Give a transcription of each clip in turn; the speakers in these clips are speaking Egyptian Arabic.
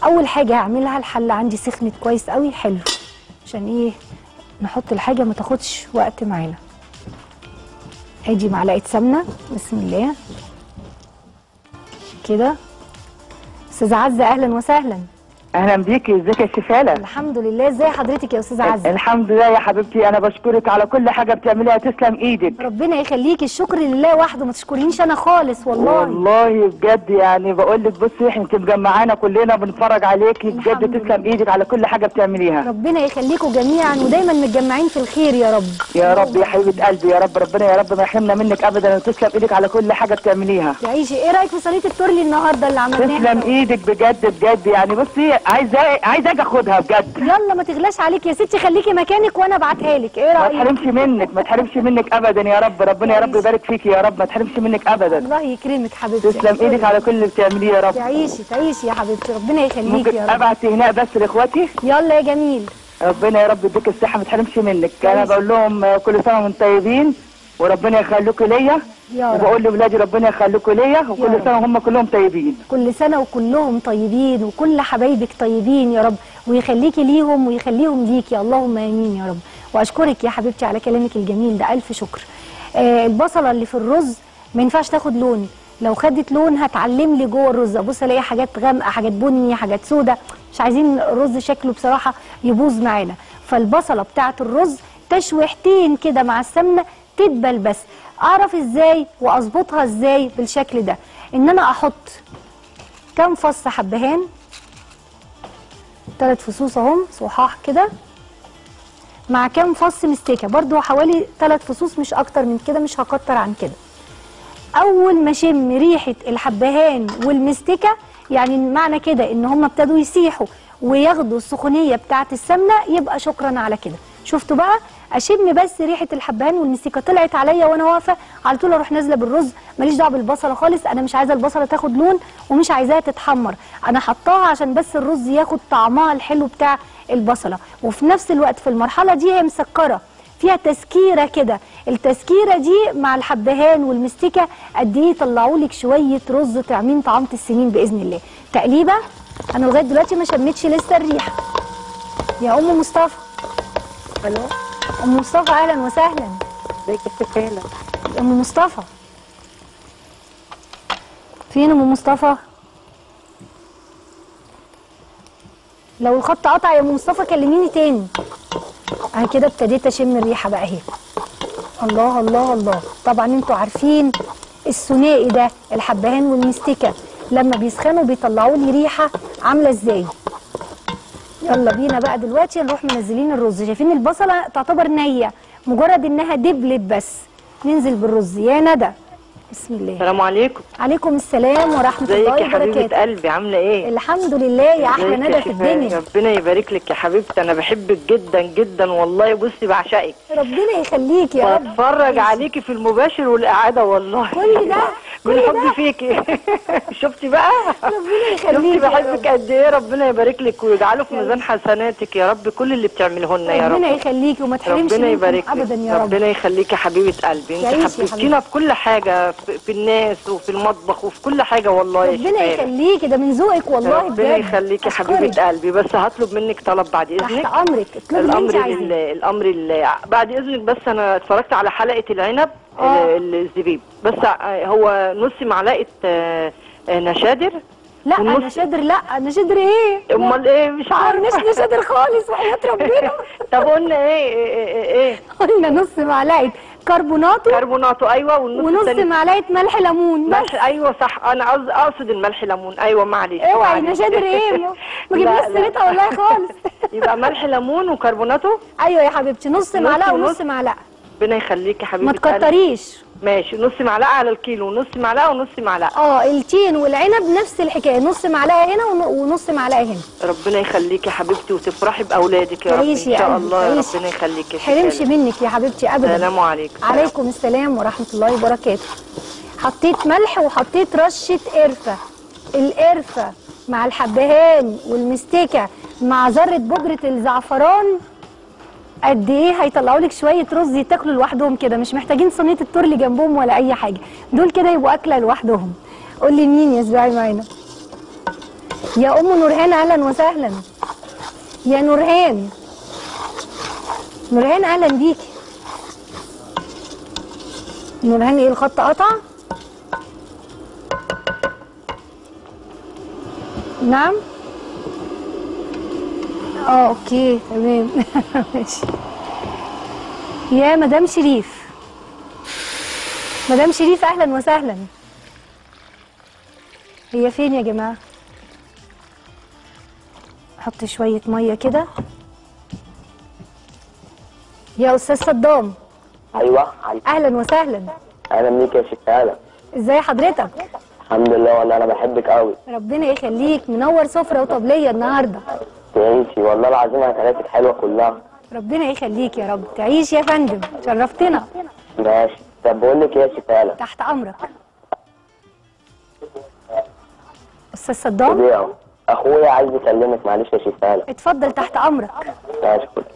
اول حاجه هعملها الحله عندي سخنت كويس قوي حلو عشان ايه نحط الحاجه ما تاخدش وقت معانا ادي معلقه سمنه بسم الله كده استاذه عزه اهلا وسهلا اهلا بيكي ازيك يا شفاله الحمد لله ازي حضرتك يا استاذه عزه الحمد لله يا حبيبتي انا بشكرك على كل حاجه بتعمليها تسلم ايدك ربنا يخليكي الشكر لله وحده ما تشكرينيش انا خالص والله والله بجد يعني بقول لك بصي انت مجمعانا كلنا بنتفرج عليكي الحمد بجد تسلم لله. ايدك على كل حاجه بتعمليها ربنا يخليكم جميعا ودايما متجمعين في الخير يا رب يا رب يا حبيبه قلبي يا رب ربنا يا رب ما يحرمنا منك ابدا وتسلم ايدك على كل حاجه بتعمليها تعيشي ايه رايك في صينيه التورلي النهارده اللي عملناها تسلم ايدك بجد بجد يعني بصي عايزه عايزه اجي اخدها بجد يلا ما تغلاش عليك يا ستي خليكي مكانك وانا ابعتها لك ايه ما رايك تحرمش منك ما تحرمش منك ابدا يا رب ربنا يا رب يبارك فيكي يا رب ما تحرمش منك ابدا الله يكرمك حبيبتي تسلم ايدك على كل اللي بتعمليه يا رب تعيشي تعيشي يا حبيبتي ربنا يخليكي ممكن يا رب ابعت هناء بس لاخواتي يلا يا جميل ربنا يا رب يديك الصحه ما تحرمش منك انا بقول لهم كل سنه وانتم طيبين وربنا يخليكم ليا يا رب وبقول لاولادي ربنا يخليكم ليا يا وكل رب. سنه وهم كلهم طيبين كل سنة وكلهم طيبين وكل حبايبك طيبين يا رب ويخليكي ليهم ويخليهم ليكي اللهم امين يا رب واشكرك يا حبيبتي على كلامك الجميل ده الف شكر آه البصلة اللي في الرز ما ينفعش تاخد لون لو خدت لون هتعلم لي جوه الرز ابص الاقي حاجات غامقه حاجات بني حاجات سودة مش عايزين الرز شكله بصراحه يبوظ معانا فالبصله بتاعه الرز تشويحتين كده مع السمنه تدبل بس اعرف ازاي واظبطها ازاي بالشكل ده ان انا احط كام فص حبهان ثلاث فصوص اهم صحاح كده مع كام فص مستكه برضو حوالي ثلاث فصوص مش اكتر من كده مش هكتر عن كده اول ما اشم ريحه الحبهان والمستكه يعني معنى كده ان هم ابتدوا يسيحوا وياخدوا السخونيه بتاعه السمنه يبقى شكرا على كده شفتوا بقى اشم بس ريحه الحبهان والمستكه طلعت عليا وانا واقفه على طول اروح نازله بالرز ماليش دعوه بالبصله خالص انا مش عايزه البصله تاخد لون ومش عايزاها تتحمر انا حطاها عشان بس الرز ياخد طعمها الحلو بتاع البصله وفي نفس الوقت في المرحله دي هي مسكره فيها تسكيره كده التسكيره دي مع الحبهان والمستكه قد ايه يطلعوا لك شويه رز طعمين طعامه السنين باذن الله تقليبه انا لغايه دلوقتي ما شميتش لسه الريحه يا ام مصطفى الو ام مصطفى اهلا وسهلا ازيك يا شفاله ام مصطفى فين ام مصطفى لو الخط قطع يا ام مصطفى كلميني تاني انا كده ابتديت اشم الريحه بقى اهي الله الله الله طبعا انتوا عارفين الثنائي ده الحبهان والمستكه لما بيسخنوا بيطلعوا لي ريحه عامله ازاي يلا بينا بقى دلوقتي نروح منزلين الرز شايفين البصله تعتبر نيه مجرد انها دبلت بس ننزل بالرز يا ندى بسم الله السلام عليكم عليكم السلام ورحمه ازيك الله يا حبيبه وبركاته قلبي عامله ايه الحمد لله يا احلى ازيك يا ندى في شفاء؟ الدنيا ربنا يبارك لك يا حبيبتي انا بحبك جدا جدا والله بصي بعشقك ربنا يخليك يا رب بتفرج عليكي في المباشر والاعاده والله كل ده من كل حبي ده فيكي شفتي بقى ربنا شفتي يخليك يا بحبك رب. قد ايه ربنا يبارك لك ويجعله في ميزان حسناتك يا رب كل اللي بتعمله لنا يا ربنا رب يخليكي وما تحرمش ربنا منكم يبارك ابدا لك يا رب ربنا يخليكي يا حبيبه قلبي تعيشي يا انت حبيبتينا في كل حاجه في, في الناس وفي المطبخ وفي كل حاجه والله يا ربنا شفاء. يخليكي ده من ذوقك والله ربنا بجد يخليكي يا أشكرك. حبيبه قلبي بس هطلب منك طلب بعد تحت اذنك امرك اطلبي اللي انت الامر عايزاه لله الامر لله بعد اذنك بس انا اتفرجت على حلقه العنب آه. ال- الزبيب بس آه، هو نص معلقه آه، آه، نشادر لا والنص- انا شادر لا انا شادر ايه امال ايه مش عارفناش عارفه نشادر خالص وحياه ربنا طب قلنا ايه ايه ايه, إيه؟ قلنا نص معلقه كربوناتو كربوناتو ايوه والنص ونص التاني معلقه ملح ليمون بس ملح ايوه صح انا قصد اقصد الملح ليمون ايوه معلش اوعي معلش. نشادر ايه ما- ما لا، جبناش لا. سيرتها والله خالص يبقى ملح ليمون وكربوناتو ايوه يا حبيبتي نص معلقه ونص. ونص معلقه ربنا يخليكي يا حبيبه ما قلبي. تكتريش ماشي نص معلقه على الكيلو نص معلقه ونص معلقه اه التين والعنب نفس الحكايه نص معلقه هنا ون- ونص معلقه هنا ربنا يخليكي يا حبيبتي وتفرحي باولادك يا رب ان تعيشي يا شاء قلبي، الله يا تعيشي. ربنا يخليكي حرمش منك يا حبيبتي ابدا السلام عليكم عليكم السلام ورحمه الله وبركاته حطيت ملح وحطيت رشه قرفه القرفه مع الحبهان والمستكه مع ذره بودره الزعفران قد ايه هيطلعوا لك شويه رز يتاكلوا لوحدهم كده مش محتاجين صينيه التورلي جنبهم ولا اي حاجه دول كده يبقوا اكله لوحدهم قول لي مين يا زباعي معانا يا ام نورهان اهلا وسهلا يا نورهان نورهان اهلا بيكي نورهان ايه الخط قطع نعم اه اوكي تمام ماشي يا مدام شريف مدام شريف اهلا وسهلا هي فين يا جماعه احط شويه ميه كده يا استاذ صدام ايوه اهلا وسهلا اهلا بيك يا شفاله ازاي حضرتك الحمد لله والله انا بحبك قوي ربنا يخليك منور سفره وطبليه النهارده تعيشي والله العظيم اكلاتك حلوه كلها ربنا يخليك يا رب تعيش يا فندم شرفتنا ماشي طب بقول لك ايه يا شفاله تحت امرك استاذ صدام خدي اهو اخويا عايز يكلمك معلش يا شفاله اتفضل تحت امرك ماشي خد.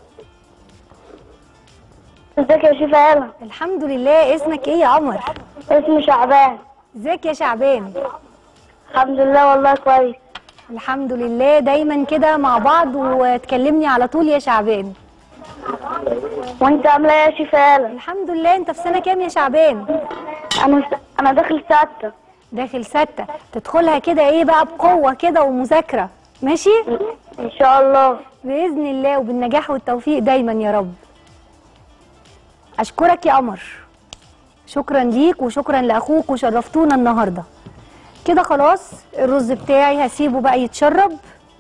ازيك يا شفاء الحمد لله اسمك ايه يا قمر اسمي شعبان ازيك يا شعبان الحمد لله والله كويس الحمد لله دايما كده مع بعض وتكلمني على طول يا شعبان وانت عامله ايه يا شفاء الحمد لله انت في سنه كام يا شعبان انا انا داخل سته داخل ستة تدخلها كده ايه بقى بقوة كده ومذاكرة ماشي ان شاء الله بإذن الله وبالنجاح والتوفيق دايما يا رب أشكرك يا قمر شكرا ليك وشكرا لأخوك وشرفتونا النهاردة كده خلاص الرز بتاعي هسيبه بقى يتشرب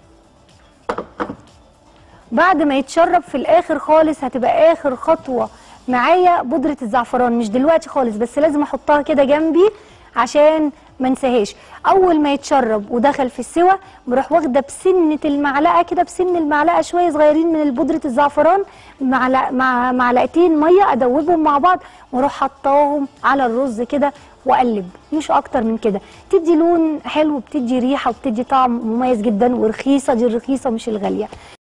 بعد ما يتشرب في الآخر خالص هتبقى آخر خطوة معايا بودرة الزعفران مش دلوقتي خالص بس لازم أحطها كده جنبي عشان ما انساهاش اول ما يتشرب ودخل في السوى بروح واخده بسنه المعلقه كده بسن المعلقه شويه صغيرين من بودره الزعفران معلق مع معلقتين ميه ادوبهم مع بعض واروح حطاهم على الرز كده واقلب مش اكتر من كده تدي لون حلو بتدي ريحه وبتدي طعم مميز جدا ورخيصه دي الرخيصه مش الغاليه